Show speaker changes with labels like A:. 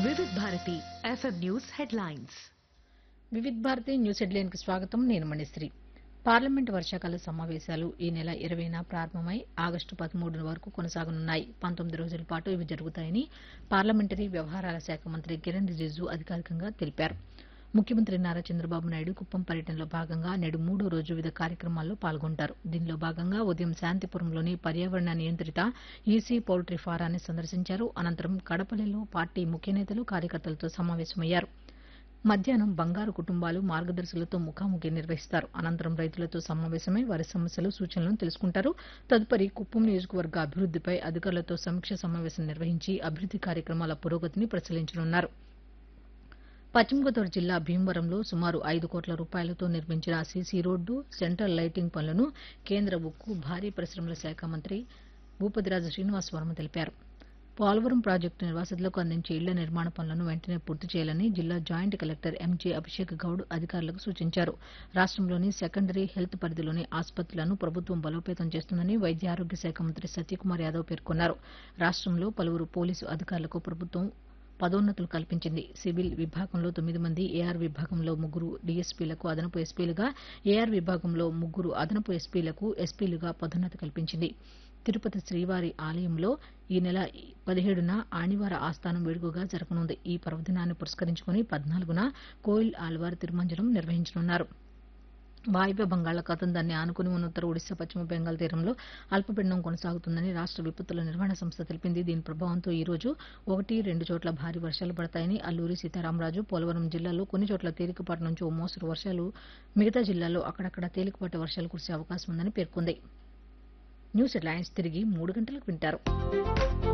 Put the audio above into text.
A: వివిధ Bharati FM news headlines
B: Vividh Bharati news headline కి స్వాగతం నేను మణిశ్రీ పార్లమెంట్ వర్షాకాల సమావేశాలు ఈ నెల ఇరవైన ప్రారంభమై ఆగస్టు పదమూడు వరకు కొనసాగనున్నాయి పంతొమ్మిది రోజుల పాటు ఇవి జరుగుతాయని పార్లమెంటరీ వ్యవహారాల శాఖ మంత్రి కిరణ్ రిజిజు అధికారికంగా తెలిపారు ముఖ్యమంత్రి నారా చంద్రబాబు నాయుడు కుప్పం పర్యటనలో భాగంగా నేడు మూడో రోజు వివిధ కార్యక్రమాల్లో పాల్గొంటారు దీనిలో భాగంగా ఉదయం శాంతిపురంలోని పర్యావరణ నియంత్రిత ఈసీ పౌల్ట్రీ ఫారాన్ని సందర్శించారు అనంతరం కడపల్లిలో పార్టీ ముఖ్య నేతలు కార్యకర్తలతో సమావేశమయ్యారు మధ్యాహ్నం బంగారు కుటుంబాలు మార్గదర్శులతో ముఖాముఖి నిర్వహిస్తారు అనంతరం రైతులతో సమావేశమై వారి సమస్యలు సూచనలను తెలుసుకుంటారు తదుపరి కుప్పం నియోజకవర్గ అభివృద్దిపై అధికారులతో సమీక్ష సమావేశం నిర్వహించి అభివృద్ది కార్యక్రమాల పురోగతిని పరిశీలించనున్నారు పశ్చిమ గోదావరి జిల్లా భీమవరంలో సుమారు ఐదు కోట్ల రూపాయలతో నిర్మించిన సీసీ రోడ్డు సెంట్రల్ లైటింగ్ పనులను కేంద్ర ఉక్కు భారీ పరిశ్రమల శాఖ మంత్రి భూపతిరాజు శ్రీనివాస్ వర్మ తెలిపారు పోలవరం ప్రాజెక్టు నిర్వాసితులకు అందించే ఇళ్ల నిర్మాణ పనులను వెంటనే పూర్తి చేయాలని జిల్లా joint collector MJ Abhishek Goud అధికారులకు సూచించారు రాష్ట్రంలోని సెకండరీ హెల్త్ పరిధిలోని ఆసుపత్రులను ప్రభుత్వం బలోపేతం చేస్తుందని వైద్య ఆరోగ్య శాఖ మంత్రి సత్యకుమార్ యాదవ్ పేర్కొన్నారు రాష్ట్రంలో పలువురు పోలీసు అధికారులకు ప్రభుత్వం పదోన్నతులు కల్పించింది సివిల్ విభాగంలో తొమ్మిది మంది ఏఆర్ విభాగంలో ముగ్గురు డీఎస్పీలకు అదనపు ఎస్పీలుగా ఏఆర్ విభాగంలో ముగ్గురు అదనపు ఎస్పీలకు ఎస్పీలుగా పదోన్నతి కల్పించింది తిరుపతి శ్రీవారి ఆలయంలో ఈ నెల పదిహేడున ఆణివార ఆస్థానం వేడుకగా జరగనుంది ఈ పర్వదినాన్ని పురస్కరించుకుని పద్నాలుగున కోయిల్ ఆళ్వార్ తిరుమంజనం నిర్వహించనున్నారు వాయువ్య బంగాళాఖాతం దాన్ని ఆనుకుని ఉన్న ఉత్తర ఒడిశా పశ్చిమ బెంగాల్ తీరంలో అల్పపీడనం కొనసాగుతుందని రాష్ట్ర విపత్తుల నిర్వహణ సంస్థ తెలిపింది దీని ప్రభావంతో ఈ రోజు ఒకటి రెండు చోట్ల భారీ వర్షాలు పడతాయని అల్లూరి సీతారామరాజు పోలవరం జిల్లాలో కొన్ని చోట్ల తేలికపాటి నుంచి ఓ మోస్తరు వర్షాలు మిగతా జిల్లాల్లో అక్కడక్కడ తేలికపాటి వర్షాలు కురిసే అవకాశం ఉందని పేర్కొంది న్యూస్ హెడ్లైన్స్ తిరిగి మూడు గంటలకు వింటారు